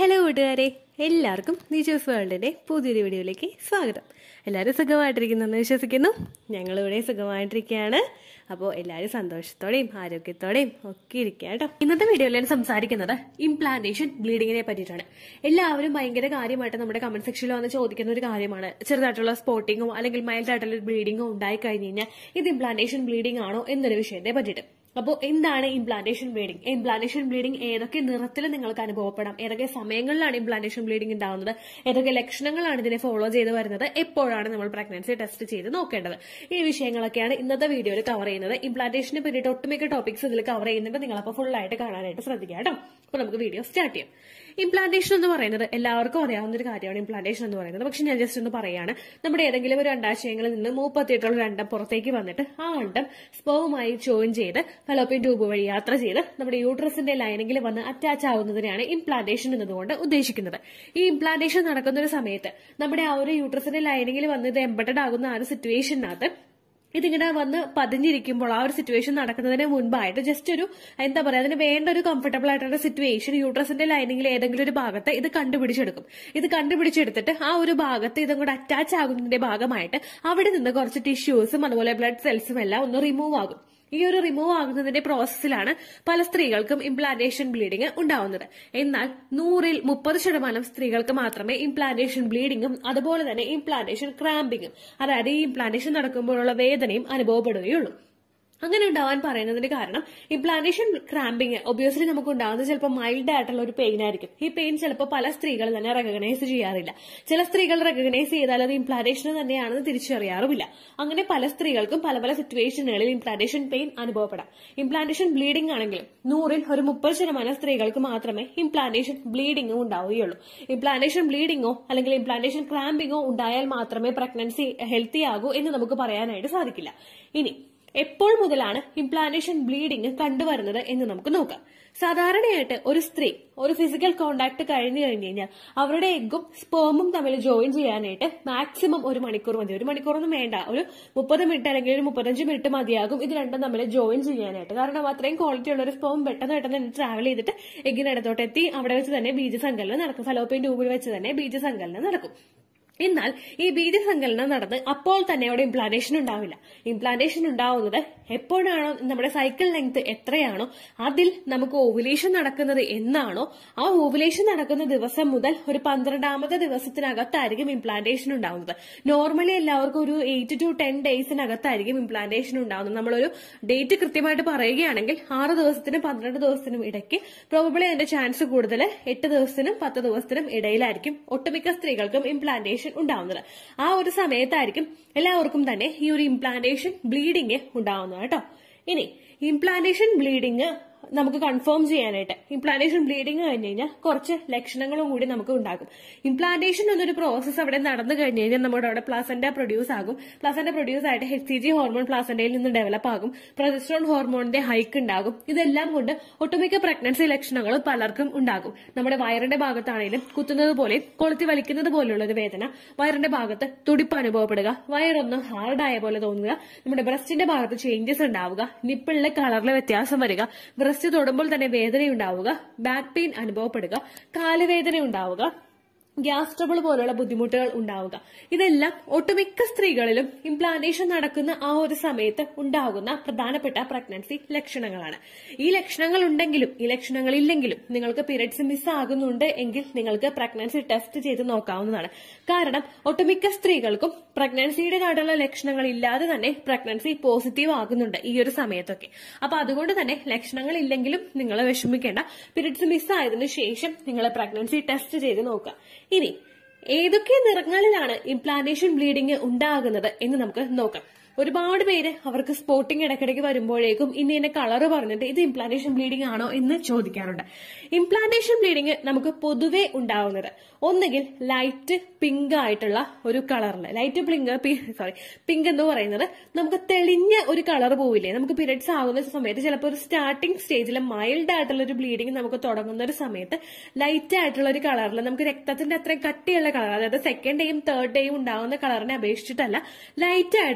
hello കൂട്ടുകാരെ എല്ലാവർക്കും നീച്ചോസ് വേൾഡിന്റെ പുതിയൊരു വീഡിയോയിലേക്ക് സ്വാഗതം എല്ലാവരും സുഖമായിട്ടിരിക്കുന്നെന്ന് വിശ്വസിക്കുന്നു ഞങ്ങളിവിടെ സുഖമായിട്ടിരിക്കുകയാണ് അപ്പോൾ എല്ലാവരും സന്തോഷത്തോടെയും ആരോഗ്യത്തോടെയും ഒക്കെ ഇരിക്കുക കേട്ടോ ഇന്നത്തെ വീഡിയോയിൽ ഞാൻ സംസാരിക്കുന്നത് ഇംപ്ലാന്റേഷൻ ബ്ലീഡിങ്ങിനെ പറ്റിയിട്ടാണ് എല്ലാവരും ഭയങ്കര കാര്യമായിട്ട് നമ്മുടെ കമന്റ് സെക്ഷനിൽ വന്ന് ചോദിക്കുന്ന ഒരു കാര്യമാണ് ചെറുതായിട്ടുള്ള സ്പോട്ടിങ്ങോ അല്ലെങ്കിൽ മൈൽഡ് ആയിട്ടുള്ള ബ്ലീഡിങ്ങോ ഉണ്ടായി കഴിഞ്ഞ് കഴിഞ്ഞാൽ ഇത് ഇംപ്ലാന്റേഷൻ ബ്ലീഡിംഗ് ആണോ എന്നൊരു വിഷയത്തെ പറ്റിയിട്ട് അപ്പോൾ എന്താണ് ഇംപ്ലാന്റേഷൻ ബ്ലീഡിംഗ് ഇംപ്ലാന്റേഷൻ ബ്ലീഡിംഗ് ഏതൊക്കെ നിറത്തിൽ നിങ്ങൾക്ക് അനുഭവപ്പെടാം ഏതൊക്കെ സമയങ്ങളിലാണ് ഇംപ്ലാന്റേഷൻ ബ്ലീഡിംഗ് ഉണ്ടാവുന്നത് ഏതൊക്കെ ലക്ഷണങ്ങളാണ് ഇതിനെ ഫോളോ ചെയ്ത് വരുന്നത് എപ്പോഴാണ് നമ്മൾ പ്രഗ്നൻസി ടെസ്റ്റ് ചെയ്ത് നോക്കേണ്ടത് ഈ വിഷയങ്ങളൊക്കെയാണ് ഇന്നത്തെ വീഡിയോയിൽ കവർ ചെയ്യുന്നത് ഇംപ്ലാന്റേഷനെ പറ്റിയിട്ട് ഒട്ടുമിക്ക ടോപ്പിക്സ് ഇതിൽ കവർ ചെയ്യുന്നുണ്ട് നിങ്ങളപ്പോൾ ഫുൾ ആയിട്ട് കാണാനായിട്ട് ശ്രദ്ധിക്കുക കേട്ടോ അപ്പോൾ നമുക്ക് വീഡിയോ സ്റ്റാർട്ട് ചെയ്യാം ഇംപ്ലാന്റേഷൻ എന്ന് പറയുന്നത് എല്ലാവർക്കും അറിയാവുന്ന ഒരു കാര്യമാണ് ഇംപ്ലാന്റേഷൻ എന്ന് പറയുന്നത് പക്ഷെ ഞാൻ ജസ്റ്റ് ഒന്ന് പറയാണ് നമ്മുടെ ഏതെങ്കിലും ഒരു അണ്ടാശയങ്ങളിൽ നിന്ന് മൂപ്പത്തിയെട്ടുള്ള ഒരു അണ്ടം പുറത്തേക്ക് വന്നിട്ട് ആ അണ്ടം സ്പോവുമായി ജോയിൻ ചെയ്ത് ഫലോപ്പിൻ ട്യൂബ് വഴി യാത്ര ചെയ്ത് നമ്മുടെ യൂട്രസിന്റെ ലൈനിങ്ങിൽ വന്ന് അറ്റാച്ച് ആവുന്നതിനെയാണ് ഇംപ്ലാന്റേഷൻ എന്നതുകൊണ്ട് ഉദ്ദേശിക്കുന്നത് ഈ ഇംപ്ലാന്റേഷൻ നടക്കുന്ന ഒരു സമയത്ത് നമ്മുടെ ആ ഒരു യൂട്രസിന്റെ ലൈനിങ്ങിൽ വന്ന് ഇത് എംബഡഡ് ആകുന്ന ആ ഒരു സിറ്റുവേഷനകത്ത് ഇതിങ്ങനെ വന്ന് പതിഞ്ഞിരിക്കുമ്പോൾ ആ ഒരു സിറ്റുവേഷൻ നടക്കുന്നതിന് മുൻപായിട്ട് ജസ്റ്റ് ഒരു എന്താ പറയാ അതിന് വേണ്ട ഒരു കംഫർട്ടബിൾ ആയിട്ടുള്ള സിറ്റുവേഷൻ യൂട്രസിന്റെ ലൈനിങ്ങിൽ ഏതെങ്കിലും ഒരു ഭാഗത്ത് ഇത് കണ്ടുപിടിച്ചെടുക്കും ഇത് കണ്ടുപിടിച്ചെടുത്തിട്ട് ആ ഒരു ഭാഗത്ത് ഇതും കൂടെ അറ്റാച്ച് ആകുന്നതിന്റെ ഭാഗമായിട്ട് അവിടെ നിന്ന് കുറച്ച് ടിഷ്യൂസും അതുപോലെ ബ്ലഡ് സെൽസും എല്ലാം ഒന്ന് റിമൂവ് ആകും ഈ ഒരു റിമൂവ് ആകുന്നതിന്റെ പ്രോസസ്സിലാണ് പല സ്ത്രീകൾക്കും ഇംപ്ലാന്റേഷൻ ബ്ലീഡിംഗ് ഉണ്ടാവുന്നത് എന്നാൽ നൂറിൽ മുപ്പത് ശതമാനം സ്ത്രീകൾക്ക് മാത്രമേ ഇംപ്ലാന്റേഷൻ ബ്ലീഡിംഗും അതുപോലെ തന്നെ ഇംപ്ലാന്റേഷൻ ക്രാമ്പിങ്ങും അതായത് ഈ ഇംപ്ലാന്റേഷൻ നടക്കുമ്പോഴുള്ള വേദനയും അനുഭവപ്പെടുകയുള്ളൂ അങ്ങനെ ഉണ്ടാവാൻ പറയുന്നതിന് കാരണം ഇംപ്ലാന്റേഷൻ ക്രാമ്പിങ് ഒബിയസ്ലി നമുക്ക് ഉണ്ടാകുന്നത് ചിലപ്പോൾ മൈൽഡ് ആയിട്ടുള്ള ഒരു പെയിൻ ആയിരിക്കും ഈ പെയിൻ ചിലപ്പോൾ പല സ്ത്രീകൾ തന്നെ റെക്കഗ്നൈസ് ചെയ്യാറില്ല ചില സ്ത്രീകൾ റെക്കഗ്നൈസ് ചെയ്താൽ അത് ഇംപ്ലാന്റേഷൻ തന്നെയാണെന്ന് തിരിച്ചറിയാറുമില്ല അങ്ങനെ പല സ്ത്രീകൾക്കും പല പല സിറ്റുവേഷനുകളിൽ ഇംപ്ലാന്റേഷൻ പെയിൻ അനുഭവപ്പെടാം ഇംപ്ലാന്റേഷൻ ബ്ലീഡിംഗ് ആണെങ്കിൽ നൂറിൽ ഒരു മുപ്പത് ശതമാനം സ്ത്രീകൾക്ക് മാത്രമേ ഇംപ്ലാന്റേഷൻ ബ്ലീഡിംഗ് ഉണ്ടാവുകയുള്ളൂ ഇംപ്ലാന്റേഷൻ ബ്ലീഡിങ്ങോ അല്ലെങ്കിൽ ഇംപ്ലാന്റേഷൻ ക്രാമ്പിങ്ങോ ഉണ്ടായാൽ മാത്രമേ പ്രഗ്നൻസി ഹെൽത്തി ആകൂ എന്ന് നമുക്ക് പറയാനായിട്ട് സാധിക്കില്ല ഇനി എപ്പോൾ മുതലാണ് ഇംപ്ലാന്റേഷൻ ബ്ലീഡിംഗ് കണ്ടുവരുന്നത് എന്ന് നമുക്ക് നോക്കാം സാധാരണയായിട്ട് ഒരു സ്ത്രീ ഒരു ഫിസിക്കൽ കോണ്ടാക്ട് കഴിഞ്ഞു കഴിഞ്ഞു കഴിഞ്ഞാൽ അവരുടെ എഗ്ഗും സ്പേമും തമ്മിൽ ജോയിൻ ചെയ്യാനായിട്ട് മാക്സിമം ഒരു മണിക്കൂർ മതി ഒരു മണിക്കൂറൊന്നും വേണ്ട ഒരു മുപ്പത് മിനിറ്റ് അല്ലെങ്കിൽ ഒരു മുപ്പത്തഞ്ച് മിനിറ്റ് മതിയാകും ഇത് രണ്ടും തമ്മിൽ ജോയിൻ ചെയ്യാനായിട്ട് കാരണം അത്രയും ക്വാളിറ്റി ഉള്ള ഒരു സ്പേം പെട്ടെന്ന് പെട്ടെന്ന് ട്രാവൽ ചെയ്തിട്ട് എഗ്ഗിനടുത്തോട്ട് എത്തി അവിടെ വെച്ച് തന്നെ ബീജസങ്കലനം നടക്കും ഫലോപ്പിൻ ട്യൂബിൽ വെച്ച് തന്നെ ബീജസങ്കലനം നടക്കും എന്നാൽ ഈ ബീജസങ്കലനം നടന്ന് അപ്പോൾ തന്നെ അവിടെ ഇംപ്ലാന്റേഷൻ ഉണ്ടാവില്ല ഇംപ്ലാന്റേഷൻ ഉണ്ടാവുന്നത് എപ്പോഴാണോ നമ്മുടെ സൈക്കിൾ ലെങ്ത് എത്രയാണോ അതിൽ നമുക്ക് ഓവുലേഷൻ നടക്കുന്നത് എന്നാണോ ആ ഓവുലേഷൻ നടക്കുന്ന ദിവസം മുതൽ ഒരു പന്ത്രണ്ടാമത്തെ ദിവസത്തിനകത്തായിരിക്കും ഇംപ്ലാന്റേഷൻ ഉണ്ടാവുന്നത് നോർമലി എല്ലാവർക്കും ഒരു എയ്റ്റ് ടു ടെൻ ഡേയ്സിനകത്തായിരിക്കും ഇംപ്ലാന്റേഷൻ ഉണ്ടാവുന്നത് നമ്മളൊരു ഡേറ്റ് കൃത്യമായിട്ട് പറയുകയാണെങ്കിൽ ആറ് ദിവസത്തിനും പന്ത്രണ്ട് ദിവസത്തിനും ഇടയ്ക്ക് പ്രോബബിളി അതിന്റെ ചാൻസ് കൂടുതൽ എട്ട് ദിവസത്തിനും പത്ത് ദിവസത്തിനും ഇടയിലായിരിക്കും ഒട്ടുമിക്ക സ്ത്രീകൾക്കും ഇംപ്ലാന്റേഷൻ ഉണ്ടാവുന്നത് ആ ഒരു സമയത്തായിരിക്കും എല്ലാവർക്കും തന്നെ ഈ ഒരു ഇംപ്ലാന്റേഷൻ ബ്ലീഡിങ് ഉണ്ടാവുന്നത് കേട്ടോ ഇനി ഇംപ്ലാന്റേഷൻ ബ്ലീഡിങ് നമുക്ക് കൺഫേം ചെയ്യാനായിട്ട് ഇംപ്ലാന്റേഷൻ ബ്ലീഡിങ് കഴിഞ്ഞ് കഴിഞ്ഞാൽ കുറച്ച് ലക്ഷണങ്ങളും കൂടി നമുക്ക് ഉണ്ടാകും ഇംപ്ലാന്റേഷൻ എന്നൊരു പ്രോസസ്സ് അവിടെ നടന്നു കഴിഞ്ഞ് കഴിഞ്ഞാൽ നമ്മുടെ അവിടെ പ്ലാസന്റ പ്രൊഡ്യൂസ് ആകും പ്ലാസന്റ പ്രൊഡ്യൂസ് ആയിട്ട് എച്ച് സി ജി ഹോർമോൺ പ്ലാസന്റയിൽ നിന്ന് ഡെവലപ്പ് ആകും പ്രൊജസ്ട്രോൺ ഹോർമോണിന്റെ ഹൈക്ക് ഉണ്ടാകും ഇതെല്ലാം കൊണ്ട് ഒട്ടുമിക്ക പ്രഗ്നൻസി ലക്ഷണങ്ങളും പലർക്കും ഉണ്ടാകും നമ്മുടെ വയറിന്റെ ഭാഗത്താണെങ്കിലും കുത്തുന്നത് പോലെ കൊളുത്തി വലിക്കുന്നത് പോലുള്ള ഒരു വേദന വയറിന്റെ ഭാഗത്ത് തുടിപ്പ് അനുഭവപ്പെടുക വയറൊന്ന് ഹാർഡായ പോലെ തോന്നുക നമ്മുടെ ബ്രസ്റ്റിന്റെ ഭാഗത്ത് ചേഞ്ചസ് ഉണ്ടാവുക നിപ്പിളിലെ കളറിലെ വ്യത്യാസം വരിക ബ്രസ്റ്റ് തൊടുമ്പോൾ തന്നെ വേദനയുണ്ടാവുക ബാക്ക് പെയിൻ അനുഭവപ്പെടുക കാലുവേദന ഉണ്ടാവുക ഗ്യാസ് ട്രബിൾ പോലുള്ള ബുദ്ധിമുട്ടുകൾ ഉണ്ടാവുക ഇതെല്ലാം ഒട്ടുമിക്ക സ്ത്രീകളിലും ഇംപ്ലാന്റേഷൻ നടക്കുന്ന ആ ഒരു സമയത്ത് ഉണ്ടാകുന്ന പ്രധാനപ്പെട്ട പ്രഗ്നൻസി ലക്ഷണങ്ങളാണ് ഈ ലക്ഷണങ്ങൾ ഉണ്ടെങ്കിലും ഈ ലക്ഷണങ്ങൾ ഇല്ലെങ്കിലും നിങ്ങൾക്ക് പീരിയഡ്സ് മിസ് ആകുന്നുണ്ട് എങ്കിൽ നിങ്ങൾക്ക് പ്രഗ്നൻസി ടെസ്റ്റ് ചെയ്ത് നോക്കാവുന്നതാണ് കാരണം ഒട്ടുമിക്ക സ്ത്രീകൾക്കും പ്രഗ്നൻസിയുടെ കാട്ടുള്ള ലക്ഷണങ്ങൾ ഇല്ലാതെ തന്നെ പ്രഗ്നൻസി പോസിറ്റീവ് ആകുന്നുണ്ട് ഈ ഒരു സമയത്തൊക്കെ അപ്പൊ അതുകൊണ്ട് തന്നെ ലക്ഷണങ്ങൾ ഇല്ലെങ്കിലും നിങ്ങൾ വിഷമിക്കേണ്ട പീരിയഡ്സ് മിസ് ആയതിനു ശേഷം നിങ്ങൾ പ്രഗ്നൻസി ടെസ്റ്റ് ചെയ്ത് നോക്കുക ഇനി ഏതൊക്കെ നിറങ്ങളിലാണ് ഇംപ്ലാന്റേഷൻ ബ്ലീഡിംഗ് ഉണ്ടാകുന്നത് എന്ന് നമുക്ക് നോക്കാം ഒരുപാട് പേര് അവർക്ക് സ്പോട്ടിംഗ് ഇടയ്ക്കിടയ്ക്ക് വരുമ്പോഴേക്കും ഇന്ന ഇന്ന കളറ് പറഞ്ഞിട്ട് ഇത് ഇംപ്ലാന്റേഷൻ ബ്ലീഡിംഗ് ആണോ എന്ന് ചോദിക്കാറുണ്ട് ഇംപ്ലാന്റേഷൻ ബ്ലീഡിംഗ് നമുക്ക് പൊതുവെ ഉണ്ടാവുന്നത് ഒന്നുകിൽ ലൈറ്റ് പിങ്ക് ആയിട്ടുള്ള ഒരു കളറിൽ ലൈറ്റ് പിങ്ക് സോറി പിങ്ക് എന്ന് പറയുന്നത് നമുക്ക് തെളിഞ്ഞ ഒരു കളർ പോവില്ലേ നമുക്ക് പീരിയഡ്സ് ആകുന്ന സമയത്ത് ചിലപ്പോൾ ഒരു സ്റ്റാർട്ടിംഗ് സ്റ്റേജിൽ മൈൽഡ് ആയിട്ടുള്ള ഒരു ബ്ലീഡിംഗ് നമുക്ക് തുടങ്ങുന്ന ഒരു സമയത്ത് ലൈറ്റ് ആയിട്ടുള്ള ഒരു കളറിൽ നമുക്ക് രക്തത്തിന്റെ അത്രയും കട്ടിയുള്ള കളർ അതായത് സെക്കൻഡ് ഡേയും തേർഡ് ഡേയും ഉണ്ടാകുന്ന കളറിനെ അപേക്ഷിച്ചിട്ടല്ല ലൈറ്റ് ആയിട്ടുള്ള ഒരു ബ്ലീഡിംഗ്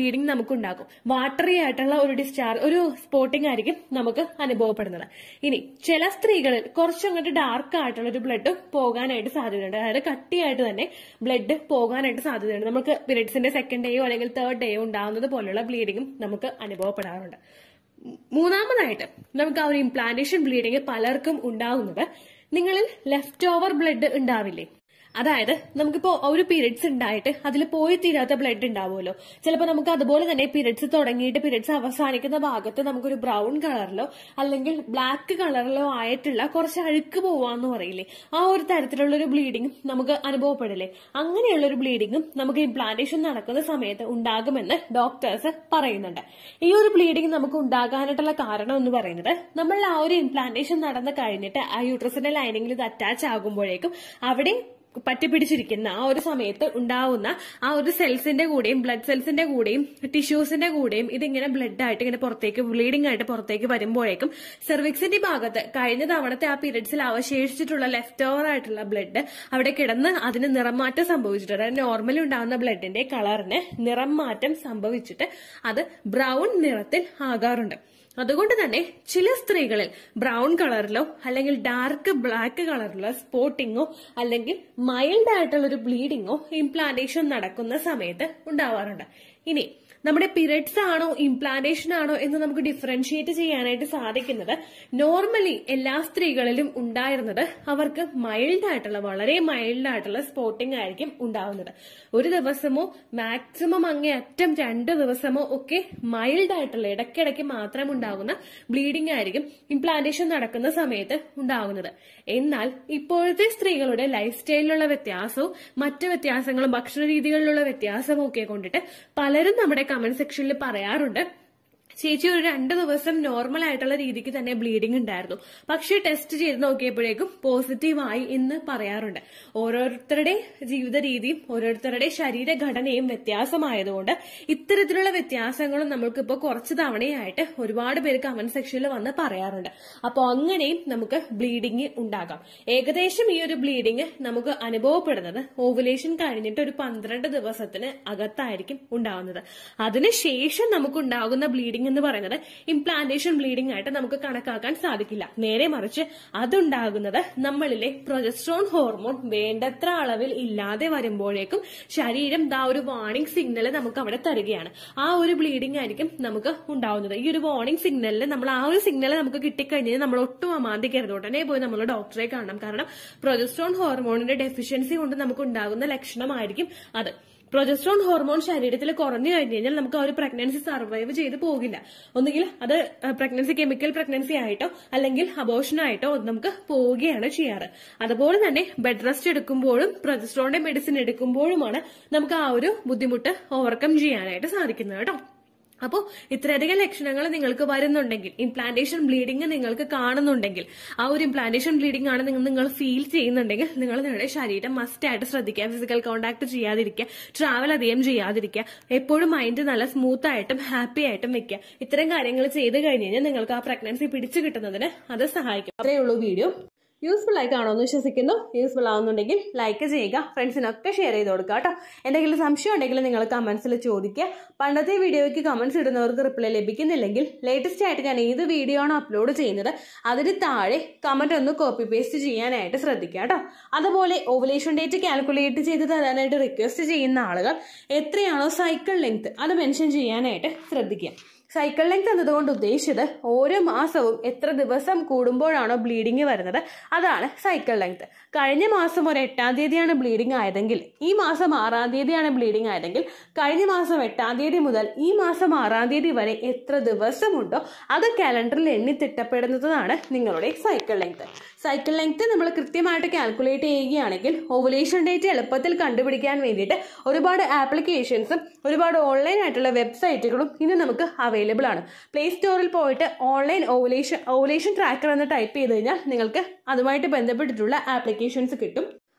ബ്ലീഡിങ് നമുക്ക് ഉണ്ടാക്കും വാട്ടറി ആയിട്ടുള്ള ഒരു ഡിസ്ചാർജ് ഒരു സ്പോട്ടിംഗ് ആയിരിക്കും നമുക്ക് അനുഭവപ്പെടുന്നത് ഇനി ചില സ്ത്രീകളിൽ കുറച്ചങ്ങോട്ട് ഡാർക്ക് ആയിട്ടുള്ള ഒരു ബ്ലഡ് പോകാനായിട്ട് സാധ്യതയുണ്ട് അതായത് കട്ടിയായിട്ട് തന്നെ ബ്ലഡ് പോകാനായിട്ട് സാധ്യതയുണ്ട് നമുക്ക് പീരീഡ്സിന്റെ സെക്കൻഡ് ഡേയോ അല്ലെങ്കിൽ തേർഡ് ഡേയോ ഉണ്ടാകുന്നത് പോലുള്ള ബ്ലീഡിങ്ങും നമുക്ക് അനുഭവപ്പെടാറുണ്ട് മൂന്നാമതായിട്ട് നമുക്ക് ആ ഒരു ഇംപ്ലാന്റേഷൻ ബ്ലീഡിങ് പലർക്കും ഉണ്ടാവുന്നത് നിങ്ങളിൽ ലെഫ്റ്റ് ഓവർ ബ്ലഡ് ഉണ്ടാവില്ലേ അതായത് നമുക്കിപ്പോ ഒരു പീരിയഡ്സ് ഉണ്ടായിട്ട് അതിൽ പോയി തീരാത്ത ബ്ലഡ് ഉണ്ടാവുമല്ലോ ചിലപ്പോൾ നമുക്ക് അതുപോലെ തന്നെ പീരിയഡ്സ് തുടങ്ങിയിട്ട് പീരിയഡ്സ് അവസാനിക്കുന്ന ഭാഗത്ത് നമുക്കൊരു ബ്രൗൺ കളറിലോ അല്ലെങ്കിൽ ബ്ലാക്ക് കളറിലോ ആയിട്ടുള്ള കുറച്ച് അഴുക്ക് പോവാന്ന് പറയില്ലേ ആ ഒരു തരത്തിലുള്ള ഒരു ബ്ലീഡിങ്ങും നമുക്ക് അനുഭവപ്പെടില്ലേ അങ്ങനെയുള്ള ഒരു ബ്ലീഡിങ്ങും നമുക്ക് ഇംപ്ലാന്റേഷൻ നടക്കുന്ന സമയത്ത് ഉണ്ടാകുമെന്ന് ഡോക്ടേഴ്സ് പറയുന്നുണ്ട് ഈ ഒരു ബ്ലീഡിങ് നമുക്ക് ഉണ്ടാകാനായിട്ടുള്ള കാരണം എന്ന് പറയുന്നത് നമ്മൾ ആ ഒരു ഇംപ്ലാന്റേഷൻ നടന്നു കഴിഞ്ഞിട്ട് ആ യൂട്രസിന്റെ ലൈനിങ്ങിൽ ഇത് അറ്റാച്ച് ആകുമ്പോഴേക്കും അവിടെ പറ്റിപ്പിടിച്ചിരിക്കുന്ന ആ ഒരു സമയത്ത് ഉണ്ടാവുന്ന ആ ഒരു സെൽസിന്റെ കൂടെയും ബ്ലഡ് സെൽസിന്റെ കൂടെയും ടിഷ്യൂസിന്റെ കൂടെയും ഇതിങ്ങനെ ബ്ലഡ് ആയിട്ട് ഇങ്ങനെ പുറത്തേക്ക് ബ്ലീഡിംഗ് ആയിട്ട് പുറത്തേക്ക് വരുമ്പോഴേക്കും സെർവിക്സിന്റെ ഭാഗത്ത് കഴിഞ്ഞ തവണത്തെ ആ പീരിയഡ്സിൽ അവശേഷിച്ചിട്ടുള്ള ലെഫ്റ്റ് ഓവർ ആയിട്ടുള്ള ബ്ലഡ് അവിടെ കിടന്ന് അതിന് നിറം മാറ്റം സംഭവിച്ചിട്ട് അതായത് നോർമലി ഉണ്ടാകുന്ന ബ്ലഡിന്റെ കളറിന് നിറം മാറ്റം സംഭവിച്ചിട്ട് അത് ബ്രൗൺ നിറത്തിൽ ആകാറുണ്ട് അതുകൊണ്ട് തന്നെ ചില സ്ത്രീകളിൽ ബ്രൗൺ കളറിലോ അല്ലെങ്കിൽ ഡാർക്ക് ബ്ലാക്ക് കളറിലോ സ്പോട്ടിങ്ങോ അല്ലെങ്കിൽ മൈൽഡ് ആയിട്ടുള്ള ഒരു ബ്ലീഡിങ്ങോ ഇംപ്ലാന്റേഷൻ നടക്കുന്ന സമയത്ത് ഉണ്ടാവാറുണ്ട് ഇനി നമ്മുടെ പിരിയഡ്സ് ആണോ ഇംപ്ലാന്റേഷൻ ആണോ എന്ന് നമുക്ക് ഡിഫറൻഷിയേറ്റ് ചെയ്യാനായിട്ട് സാധിക്കുന്നത് നോർമലി എല്ലാ സ്ത്രീകളിലും ഉണ്ടായിരുന്നത് അവർക്ക് മൈൽഡ് ആയിട്ടുള്ള വളരെ മൈൽഡ് ആയിട്ടുള്ള സ്പോട്ടിംഗ് ആയിരിക്കും ഉണ്ടാവുന്നത് ഒരു ദിവസമോ മാക്സിമം അങ്ങേ അറ്റം രണ്ട് ദിവസമോ ഒക്കെ മൈൽഡ് ആയിട്ടുള്ള ഇടയ്ക്കിടയ്ക്ക് മാത്രം ഉണ്ടാകുന്ന ബ്ലീഡിംഗ് ആയിരിക്കും ഇംപ്ലാന്റേഷൻ നടക്കുന്ന സമയത്ത് ഉണ്ടാകുന്നത് എന്നാൽ ഇപ്പോഴത്തെ സ്ത്രീകളുടെ ലൈഫ് സ്റ്റൈലിലുള്ള വ്യത്യാസവും മറ്റു വ്യത്യാസങ്ങളും ഭക്ഷണ രീതികളിലുള്ള വ്യത്യാസവും ഒക്കെ കൊണ്ടിട്ട് പലരും നമ്മുടെ കമന്റ് സെക്ഷനിൽ പറയാറുണ്ട് ചേച്ചി ഒരു രണ്ട് ദിവസം നോർമൽ ആയിട്ടുള്ള രീതിക്ക് തന്നെ ബ്ലീഡിംഗ് ഉണ്ടായിരുന്നു പക്ഷേ ടെസ്റ്റ് ചെയ്ത് നോക്കിയപ്പോഴേക്കും പോസിറ്റീവായി എന്ന് പറയാറുണ്ട് ഓരോരുത്തരുടെ ജീവിത രീതിയും ഓരോരുത്തരുടെ ശരീരഘടനയും വ്യത്യാസമായതുകൊണ്ട് ഇത്തരത്തിലുള്ള വ്യത്യാസങ്ങളും നമ്മൾക്കിപ്പോൾ കുറച്ച് തവണയായിട്ട് ഒരുപാട് പേര് കമന്റ് സെക്ഷനിൽ വന്ന് പറയാറുണ്ട് അപ്പോൾ അങ്ങനെയും നമുക്ക് ബ്ലീഡിംഗ് ഉണ്ടാകാം ഏകദേശം ഈ ഒരു ബ്ലീഡിംഗ് നമുക്ക് അനുഭവപ്പെടുന്നത് ഓവുലേഷൻ കഴിഞ്ഞിട്ട് ഒരു പന്ത്രണ്ട് ദിവസത്തിന് അകത്തായിരിക്കും ഉണ്ടാവുന്നത് അതിനുശേഷം നമുക്കുണ്ടാകുന്ന ബ്ലീഡിംഗ് എന്ന് പറയുന്നത് ഇംപ്ലാന്റേഷൻ ബ്ലീഡിംഗ് ആയിട്ട് നമുക്ക് കണക്കാക്കാൻ സാധിക്കില്ല നേരെ മറിച്ച് അതുണ്ടാകുന്നത് നമ്മളിലെ പ്രൊജസ്ട്രോൺ ഹോർമോൺ വേണ്ടത്ര അളവിൽ ഇല്ലാതെ വരുമ്പോഴേക്കും ശരീരം ദാ ഒരു വാർണിംഗ് സിഗ്നൽ നമുക്ക് അവിടെ തരികയാണ് ആ ഒരു ബ്ലീഡിംഗ് ആയിരിക്കും നമുക്ക് ഉണ്ടാവുന്നത് ഈ ഒരു വാർണിംഗ് സിഗ്നലിൽ നമ്മൾ ആ ഒരു സിഗ്നൽ നമുക്ക് കിട്ടിക്കഴിഞ്ഞാൽ നമ്മൾ ഒട്ടും അമാന്തിക്കരുത് ഉടനെ പോയി നമ്മൾ ഡോക്ടറെ കാണണം കാരണം പ്രൊജസ്ട്രോൺ ഹോർമോണിന്റെ ഡെഫിഷ്യൻസി കൊണ്ട് നമുക്ക് ഉണ്ടാകുന്ന ലക്ഷണമായിരിക്കും അത് പ്രൊജസ്ട്രോൺ ഹോർമോൺ ശരീരത്തിൽ കുറഞ്ഞു കഴിഞ്ഞു കഴിഞ്ഞാൽ നമുക്ക് ആ ഒരു പ്രഗ്നൻസി സർവൈവ് ചെയ്ത് പോകില്ല ഒന്നുകിൽ അത് പ്രഗ്നൻസി കെമിക്കൽ പ്രഗ്നൻസി ആയിട്ടോ അല്ലെങ്കിൽ അബോഷൻ ആയിട്ടോ നമുക്ക് പോവുകയാണ് ചെയ്യാറ് അതുപോലെ തന്നെ ബെഡ് റെസ്റ്റ് എടുക്കുമ്പോഴും പ്രൊജസ്ട്രോണിന്റെ മെഡിസിൻ എടുക്കുമ്പോഴുമാണ് നമുക്ക് ആ ഒരു ബുദ്ധിമുട്ട് ഓവർകം ചെയ്യാനായിട്ട് സാധിക്കുന്നത് കേട്ടോ അപ്പോൾ ഇത്രയധികം ലക്ഷണങ്ങൾ നിങ്ങൾക്ക് വരുന്നുണ്ടെങ്കിൽ ഇംപ്ലാന്റേഷൻ ബ്ലീഡിംഗ് നിങ്ങൾക്ക് കാണുന്നുണ്ടെങ്കിൽ ആ ഒരു ഇംപ്ലാന്റേഷൻ ബ്ലീഡിംഗ് ആണ് നിങ്ങൾ നിങ്ങൾ ഫീൽ ചെയ്യുന്നുണ്ടെങ്കിൽ നിങ്ങൾ നിങ്ങളുടെ ശരീരം മസ്റ്റ് ആയിട്ട് ശ്രദ്ധിക്കുക ഫിസിക്കൽ കോൺടാക്ട് ചെയ്യാതിരിക്കുക ട്രാവൽ അധികം ചെയ്യാതിരിക്കുക എപ്പോഴും മൈൻഡ് നല്ല സ്മൂത്ത് ആയിട്ടും ഹാപ്പി ആയിട്ടും വെക്കുക ഇത്തരം കാര്യങ്ങൾ ചെയ്ത് കഴിഞ്ഞ് കഴിഞ്ഞാൽ നിങ്ങൾക്ക് ആ പ്രഗ്നൻസി പിടിച്ചു കിട്ടുന്നതിന് അത് സഹായിക്കും അത്രേ ഉള്ളൂ വീഡിയോ യൂസ്ഫുൾ ആയി കാണുമെന്ന് വിശ്വസിക്കുന്നു യൂസ്ഫുൾ ആവുന്നുണ്ടെങ്കിൽ ലൈക്ക് ചെയ്യുക ഫ്രണ്ട്സിനൊക്കെ ഷെയർ ചെയ്ത് കൊടുക്കുക കേട്ടോ എന്തെങ്കിലും സംശയം ഉണ്ടെങ്കിൽ നിങ്ങൾ കമന്റ്സിൽ ചോദിക്കുക പണ്ടത്തെ വീഡിയോയ്ക്ക് കമന്റ്സ് ഇടുന്നവർക്ക് റിപ്ലൈ ലഭിക്കുന്നില്ലെങ്കിൽ ലേറ്റസ്റ്റ് ആയിട്ട് ഞാൻ ഏത് വീഡിയോ ആണോ അപ്ലോഡ് ചെയ്യുന്നത് അതിന് താഴെ കമന്റ് ഒന്ന് കോപ്പി പേസ്റ്റ് ചെയ്യാനായിട്ട് ശ്രദ്ധിക്കുക കേട്ടോ അതുപോലെ ഓവുലേഷൻ ഡേറ്റ് കാൽക്കുലേറ്റ് ചെയ്ത് തരാനായിട്ട് റിക്വസ്റ്റ് ചെയ്യുന്ന ആളുകൾ എത്രയാണോ സൈക്കിൾ ലെങ്ത് അത് മെൻഷൻ ചെയ്യാനായിട്ട് ശ്രദ്ധിക്കുക സൈക്കിൾ ലെങ്ത് എന്നതുകൊണ്ട് ഉദ്ദേശിച്ചത് ഓരോ മാസവും എത്ര ദിവസം കൂടുമ്പോഴാണോ ബ്ലീഡിങ് വരുന്നത് അതാണ് സൈക്കിൾ ലെങ്ത് കഴിഞ്ഞ മാസം ഒരു എട്ടാം തീയതിയാണ് ബ്ലീഡിങ് ആയതെങ്കിൽ ഈ മാസം ആറാം തീയതിയാണ് ബ്ലീഡിങ് ആയതെങ്കിൽ കഴിഞ്ഞ മാസം എട്ടാം തീയതി മുതൽ ഈ മാസം ആറാം തീയതി വരെ എത്ര ദിവസമുണ്ടോ അത് കാലണ്ടറിൽ എണ്ണി തിട്ടപ്പെടുന്നതാണ് നിങ്ങളുടെ സൈക്കിൾ ലെങ്ത് സൈക്കിൾ ലെങ്ത് നമ്മൾ കൃത്യമായിട്ട് കാൽക്കുലേറ്റ് ചെയ്യുകയാണെങ്കിൽ ഓവുലേഷൻ ഡേറ്റ് എളുപ്പത്തിൽ കണ്ടുപിടിക്കാൻ വേണ്ടിയിട്ട് ഒരുപാട് ആപ്ലിക്കേഷൻസും ഒരുപാട് ഓൺലൈൻ ആയിട്ടുള്ള വെബ്സൈറ്റുകളും ഇന്ന് നമുക്ക് അവൈലബിൾ ആണ് പ്ലേ സ്റ്റോറിൽ പോയിട്ട് ഓൺലൈൻ ഓവുലേഷൻ ഓവുലേഷൻ ട്രാക്കർ എന്ന് ടൈപ്പ് ചെയ്ത് കഴിഞ്ഞാൽ നിങ്ങൾക്ക് അതുമായിട്ട് ബന്ധപ്പെട്ടിട്ടുള്ള ആപ്ലിക്കേഷൻസ് കിട്ടും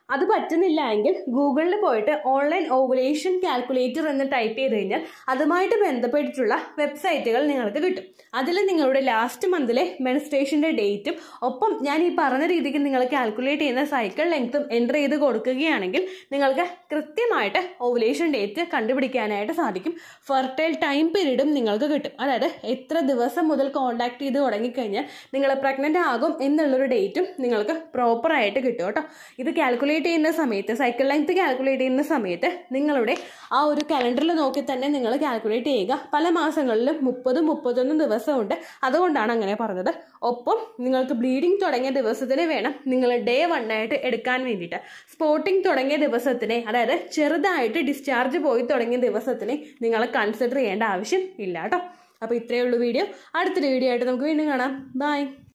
അത് പറ്റുന്നില്ല എങ്കിൽ ഗൂഗിളിൽ പോയിട്ട് ഓൺലൈൻ ഓവുലേഷൻ കാൽക്കുലേറ്റർ എന്ന് ടൈപ്പ് ചെയ്ത് കഴിഞ്ഞാൽ അതുമായിട്ട് ബന്ധപ്പെട്ടിട്ടുള്ള വെബ്സൈറ്റുകൾ നിങ്ങൾക്ക് കിട്ടും അതിൽ നിങ്ങളുടെ ലാസ്റ്റ് മന്തിലെ മെൻസ്ട്രേഷൻ്റെ ഡേറ്റും ഒപ്പം ഞാൻ ഈ പറഞ്ഞ രീതിക്ക് നിങ്ങൾ കാൽക്കുലേറ്റ് ചെയ്യുന്ന സൈക്കിൾ ലെങ്ത്തും എൻ്റർ ചെയ്ത് കൊടുക്കുകയാണെങ്കിൽ നിങ്ങൾക്ക് കൃത്യമായിട്ട് ഓവുലേഷൻ ഡേറ്റ് കണ്ടുപിടിക്കാനായിട്ട് സാധിക്കും ഫെർട്ടൈൽ ടൈം പീരീഡും നിങ്ങൾക്ക് കിട്ടും അതായത് എത്ര ദിവസം മുതൽ കോൺടാക്ട് ചെയ്ത് തുടങ്ങിക്കഴിഞ്ഞാൽ നിങ്ങൾ പ്രഗ്നൻ്റ് ആകും എന്നുള്ളൊരു ഡേറ്റും നിങ്ങൾക്ക് പ്രോപ്പറായിട്ട് കിട്ടും കേട്ടോ ഇത് കാൽക്കുലേറ്റ് ചെയ്യുന്ന സമയത്ത് സൈക്കിൾ ലെങ്ത് കാൽക്കുലേറ്റ് ചെയ്യുന്ന സമയത്ത് നിങ്ങളുടെ ആ ഒരു കലണ്ടറിൽ നോക്കി തന്നെ നിങ്ങൾ കാൽക്കുലേറ്റ് ചെയ്യുക പല മാസങ്ങളിലും മുപ്പതും മുപ്പത്തൊന്നും ദിവസമുണ്ട് അതുകൊണ്ടാണ് അങ്ങനെ പറഞ്ഞത് ഒപ്പം നിങ്ങൾക്ക് ബ്ലീഡിങ് തുടങ്ങിയ ദിവസത്തിന് വേണം നിങ്ങൾ ഡേ വൺ ആയിട്ട് എടുക്കാൻ വേണ്ടിയിട്ട് സ്പോട്ടിങ് തുടങ്ങിയ ദിവസത്തിനെ അതായത് ചെറുതായിട്ട് ഡിസ്ചാർജ് പോയി തുടങ്ങിയ ദിവസത്തിനെ നിങ്ങൾ കൺസിഡർ ചെയ്യേണ്ട ആവശ്യം ഇല്ല കേട്ടോ അപ്പോൾ ഇത്രയേ ഉള്ളൂ വീഡിയോ അടുത്തൊരു വീഡിയോ ആയിട്ട് നമുക്ക് വീണ്ടും കാണാം ബൈ